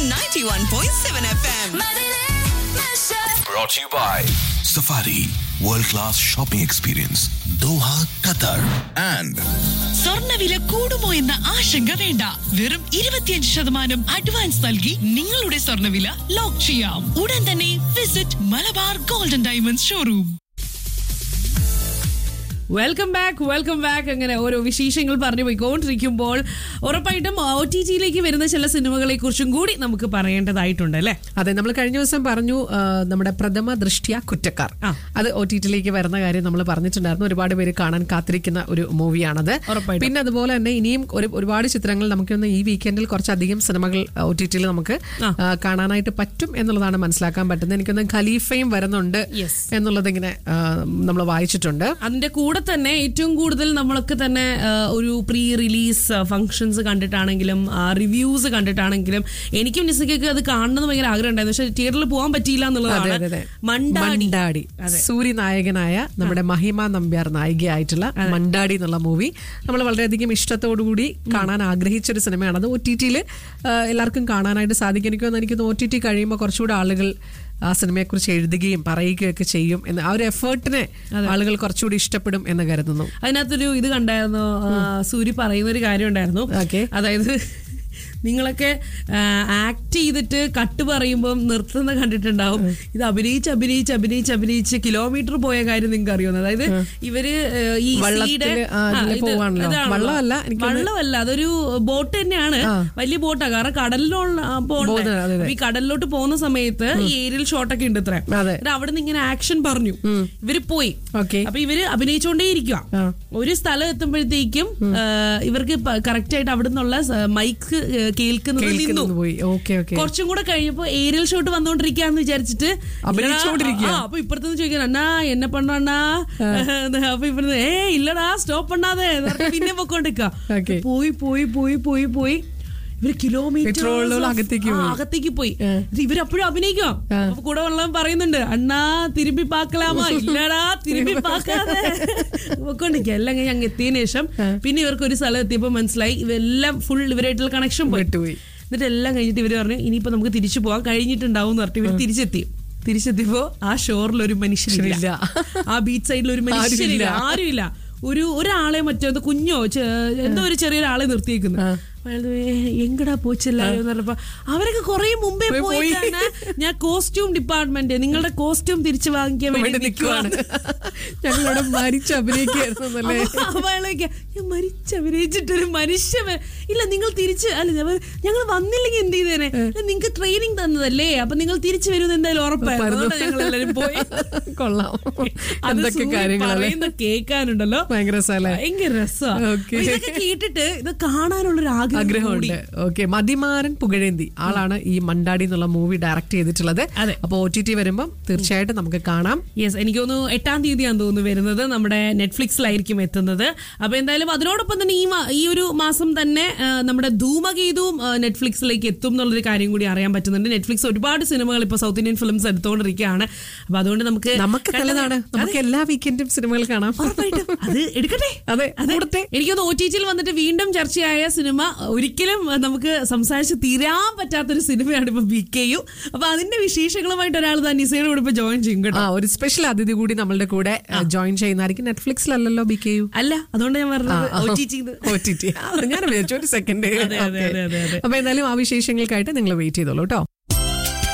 91.7 FM. Brought to you by Safari World Class Shopping Experience Doha, Qatar and സ്വർണ്ണവില കൂടുമോ എന്ന ആശങ്ക വേണ്ട വെറും ഇരുപത്തിയഞ്ച് ശതമാനം അഡ്വാൻസ് നൽകി നിങ്ങളുടെ സ്വർണ്ണവില ലോക്ക് ചെയ്യാം ഉടൻ തന്നെ visit Malabar golden diamonds showroom welcome back welcome back അങ്ങനെ ഓരോ വിശേഷങ്ങൾ പറഞ്ഞു പോയിക്കൊണ്ടിരിക്കുമ്പോൾ ഉറപ്പായിട്ടും ഒ ടി ടിയിലേക്ക് വരുന്ന ചില സിനിമകളെ കുറിച്ചും കൂടി നമുക്ക് പറയേണ്ടതായിട്ടുണ്ട് അല്ലേ അതെ നമ്മൾ കഴിഞ്ഞ ദിവസം പറഞ്ഞു ആ, നമ്മുടെ പ്രഥമ ദൃഷ്ടിയ കുറ്റക്കാർ ആ. അത് ഒ ടി ടിയിലേക്ക് വരുന്ന കാര്യം നമ്മൾ പറഞ്ഞിട്ടുണ്ടായിരുന്നു ഒരുപാട് പേര് കാണാൻ കാത്തിരിക്കുന്ന ഒരു മൂവിയാണത് ഉറപ്പായിട്ടും. പിന്നെ അതുപോലെ തന്നെ ഇനിയും ഒരു ഒരുപാട് ചിത്രങ്ങൾ നമുക്കൊന്ന് ഈ വീക്കെൻഡിൽ കുറച്ചധികം സിനിമകൾ ഒ ടി ടിയിൽ നമുക്ക് ആ. ആ, കാണാനായിട്ട് പറ്റും എന്നുള്ളതാണ് മനസ്സിലാക്കാൻ പറ്റുന്നത് എനിക്കൊന്ന് ഖലീഫയും വരുന്നുണ്ട് Yes. എന്നുള്ളത് ഇങ്ങനെ നമ്മൾ വായിച്ചിട്ടുണ്ട് അതിന്റെ കൂടെ തന്നെ ഏറ്റവും കൂടുതൽ നമ്മളൊക്കെ തന്നെ ആ, ഒരു പ്രീ റിലീസ് ഫംഗ്ഷൻസ് കണ്ടിട്ടാണെങ്കിലും റിവ്യൂസ് കണ്ടിട്ടാണെങ്കിലും എനിക്കും നിസയ്ക്കൊക്കെ അത് കാണണമെന്ന് ഭയങ്കര ആഗ്രഹം ഉണ്ടായിരുന്നു പക്ഷെ തിയേറ്ററിൽ പോകാൻ പറ്റിയില്ല അതെ എന്നുള്ളതാണ് അതെ അതെ മണ്ടാടി മണ്ടാടി സൂര്യ നായകനായ നമ്മുടെ മഹിമ നമ്പ്യാർ നായികയായിട്ടുള്ള മണ്ടാടി എന്നുള്ള മൂവി നമ്മൾ വളരെയധികം ഇഷ്ടത്തോടുകൂടി കാണാൻ ആഗ്രഹിച്ച ഒരു സിനിമയാണ് അത് ഒ ടി ടിയിൽ എല്ലാവർക്കും കാണാനായിട്ട് സാധിക്കും എനിക്ക് തോന്നുന്നു എനിക്ക് ഒ ടി ടി കഴിയുമ്പോൾ കുറച്ചുകൂടി ആളുകൾ ആ സിനിമയെക്കുറിച്ച് എഴുതുകയും പറയുകയൊക്കെ ചെയ്യും എന്ന് ആ ഒരു എഫേർട്ടിനെ ആളുകൾ കുറച്ചുകൂടി ഇഷ്ടപ്പെടും എന്ന് കരുതുന്നു അതിനകത്തൊരു ഇത് കണ്ടായിരുന്നു ആ, സൂരി പറയുന്ന ഒരു കാര്യം ഉണ്ടായിരുന്നു Okay. അതായത് നിങ്ങളൊക്കെ ആക്ട് ചെയ്തിട്ട് കട്ട് പറയുമ്പോൾ നിർത്തുന്ന കണ്ടിട്ടുണ്ടാവും ഇത് അഭിനയിച്ച് അഭിനയിച്ച് അഭിനയിച്ച് അഭിനയിച്ച് കിലോമീറ്റർ പോയ കാര്യം നിങ്ങൾക്ക് അറിയുന്നത് അതായത് ഇവര് ആ, ഈ വള്ളത്തില്, സീയുടെ- ആ, ആ, ഇതില് ഇത് പോവാണല്ലോ. ഇതാണല്ലോ. വള്ളമല്ല, എനിക്കൊന്ന് വള്ളമല്ല അതൊരു ബോട്ട് തന്നെയാണ് വലിയ ബോട്ടാ കാരണം കടലിലുള്ള പോകുന്നത്, അതെ, അതെ. പോകണ്ടേ ഈ കടലിലോട്ട് പോകുന്ന സമയത്ത് ഈ ഏരിയൽ ഷോട്ടൊക്കെ ഉണ്ട് ഇത്ര അതെ. എന്നിട്ട് അവിടെ നിന്ന് ഇങ്ങനെ ആക്ഷൻ പറഞ്ഞു ഇവര് പോയി Okay. അപ്പൊ ഇവര് അഭിനയിച്ചുകൊണ്ടേ ഇരിക്കുക ആ. ഒരു സ്ഥലം എത്തുമ്പോഴത്തേക്കും ആ, ഇവർക്ക് കറക്റ്റ് ആയിട്ട് അവിടെ നിന്നുള്ള മൈക്ക് കേൾക്കുന്നത് നിന്നു കേൾക്കുന്നത് പോയി ഓക്കെ ഓക്കെ കുറച്ചും കൂടെ കഴിഞ്ഞപ്പോ ഏരിയൽ ഷോട്ട് വന്നോണ്ടിരിക്കാന്ന് വിചാരിച്ചിട്ട് അഭിനയിച്ചുകൊണ്ടിരിക്കുക. ആ, അപ്പൊ ഇപ്പുറത്തുനിന്ന് ചോദിക്കാൻ അണ്ണാ എന്നെ പണ്ണാ അപ്പൊ ഇവിടുന്ന് ഏ ഇല്ലടാ സ്റ്റോപ്പ് പണ്ണാതെ എന്ന് പറഞ്ഞ് പിന്നെ പൊക്കോണ്ടിരിക്കുക Okay. പോയി പോയി പോയി പോയി പോയി ഇവര് കിലോമീറ്റർ Petrol അകത്തേക്ക് പോയി. അകത്തേക്ക് പോയി ഇത് ഇവരപ്പോഴും അഭിനയിക്കാം അപ്പൊ കൂടെ ഉള്ളവൻ പറയുന്നുണ്ട് അണ്ണാ തിരുമ്പി പാക്കലാമാ ഇല്ലടാ തിരുമ്പി പാക്കാതെ പൊക്കോണ്ടിരിക്കുക എല്ലാം കഴിഞ്ഞ് അങ്ങ് എത്തിയതിനു ശേഷം പിന്നെ ഇവർക്ക് ഒരു സ്ഥലം എത്തിയപ്പോ മനസ്സിലായി ഇവരെല്ലാം ഫുൾ ഇവരായിട്ടുള്ള കണക്ഷൻ പോയി വിട്ടുപോയി. എന്നിട്ട് എല്ലാം കഴിഞ്ഞിട്ട് ഇവര് പറഞ്ഞു ഇനിയിപ്പോ നമുക്ക് തിരിച്ചു പോകാൻ കഴിഞ്ഞിട്ടുണ്ടാവും എന്ന് പറഞ്ഞിട്ട് ഇവര് തിരിച്ചെത്തി തിരിച്ചെത്തിയപ്പോ ആ ഷോറിൽ ഒരു മനുഷ്യനില്ല ഇല്ല. ആ ബീച്ച് സൈഡിൽ ഒരു മനുഷ്യനില്ല ആരുമില്ല. ആരുമില്ല ഒരു ഒരാളെ മറ്റോ എന്തോ കുഞ്ഞോ ചെ- എന്തോ ഒരു ചെറിയൊരാളെ നിർത്തിയേക്കുന്നു അപ്പൊ അയാൾ ഏ, എങ്കടാ പോച്ചല്ലായോ എന്ന് പറഞ്ഞപ്പോ അവരൊക്കെ കുറെ മുമ്പേ പോയി, പോയി. പോയിട്ടാണ് ഞാൻ കോസ്റ്റ്യൂം ഡിപ്പാർട്ട്മെന്റ് നിങ്ങളുടെ കോസ്റ്റ്യൂം തിരിച്ചു വാങ്ങിക്കാൻ വേണ്ടി വേണ്ടി നിൽക്കുവാണ് നിൽക്കുവാണ് ഞങ്ങളിവിടെ മരിച്ച് അഭിനയിക്കായിരുന്നു എന്നല്ലേ അപ്പൊ അയാൾ ചോദിക്കാ, ഞാൻ മരിച്ച് അഭിനയിച്ചിട്ടൊരു മനുഷ്യ ഇല്ല നിങ്ങൾ തിരിച്ച് അല്ല ഞങ്ങൾ- ഞങ്ങൾ വന്നില്ലെങ്കിൽ എന്ത് ചെയ്തേനെ നിങ്ങൾക്ക് ട്രെയിനിങ് തന്നതല്ലേ അപ്പൊ നിങ്ങൾ തിരിച്ചു വരുമെന്ന് എന്തായാലും ഉറപ്പായിരുന്നു അതുകൊണ്ടാ ഞങ്ങൾ എല്ലാവരും പോയി കൊള്ളാം അത് എന്തൊക്കെ സൂര്യ കാര്യങ്ങളല്ലേ പറയുന്ന കേൾക്കാനുണ്ടല്ലോ ഭയങ്കര രസമല്ലേ ഭയങ്കര രസമാണ് Okay. ഇതൊക്കെ കേട്ടിട്ട് ഇത് കാണാനുള്ളൊരു ആഗ്രഹം കൂടി ആഗ്രഹമുണ്ട് ഓക്കെ മതിമാരൻ പുകഴേന്തി ആളാണ് ഈ മണ്ടാടി എന്നുള്ള മൂവി ഡയറക്ട് ചെയ്തിട്ടുള്ളത് അതെ. അപ്പൊ ഒ ടി ടി വരുമ്പോൾ തീർച്ചയായിട്ടും നമുക്ക് കാണാം യെസ് എനിക്ക് തോന്നുന്നു എട്ടാം തീയതിയാന്ന് തോന്നുന്നു വരുന്നത് നമ്മുടെ നെറ്റ്ഫ്ലിക്സിലായിരിക്കും എത്തുന്നത് അപ്പൊ എന്തായാലും അതിനോടൊപ്പം തന്നെ ഈ മാ- ഈ ഒരു മാസം തന്നെ ആ, നമ്മുടെ ധൂമഗീതവും ആ, നെറ്റ്ഫ്ലിക്സിലേക്ക് എത്തും എന്നുള്ളൊരു കാര്യം കൂടി അറിയാൻ പറ്റുന്നുണ്ട് നെറ്റ്ഫ്ലിക്സ് ഒരുപാട് സിനിമകൾ ഇപ്പൊ സൗത്ത് ഇന്ത്യൻ ഫിലിംസ് എടുത്തുകൊണ്ടിരിക്കുകയാണ് അപ്പൊ അതുകൊണ്ട് നമുക്ക് നമുക്ക് നല്ലതാണ് നമുക്ക് എല്ലാ വീക്കെൻഡും സിനിമകൾ കാണാം ഉറപ്പായിട്ടും അത് എടുക്കട്ടെ അതെ, അതെ. കൂടത്തെ. എനിക്കൊന്ന് ഒ ടി ടിയിൽ വന്നിട്ട് വീണ്ടും ചർച്ചയായ സിനിമ ഒരിക്കലും അഹ്, നമുക്ക് സംസാരിച്ച് തീരാൻ പറ്റാത്തൊരു സിനിമയാണ് ഇപ്പൊ ബി കെ യു അപ്പൊ അതിന്റെ വിശേഷങ്ങളുമായിട്ട് ഒരാൾ തന്നെ നിസയുടെ കൂടെ ഇപ്പൊ ജോയിൻ ചെയ്യും കേട്ടോ ആ ഒരു സ്പെഷ്യൽ അതിഥി കൂടി നമ്മളുടെ കൂടെ ജോയിൻ ചെയ്യുന്നതായിരിക്കും നെറ്റ്ഫ്ലിക്സിലല്ലല്ലോ ബി കെ യു അല്ല അതുകൊണ്ട് ഞാൻ പറഞ്ഞത് ഒ ടി ടി ഞാൻ വിചാരിച്ചു ഒരു സെക്കൻഡ് അതെ, അതെ, അതെ, അതെ, അതെ. അപ്പൊ എന്തായാലും ആ വിശേഷങ്ങൾക്കായിട്ട് നിങ്ങൾ വെയിറ്റ് ചെയ്തോളൂ കേട്ടോ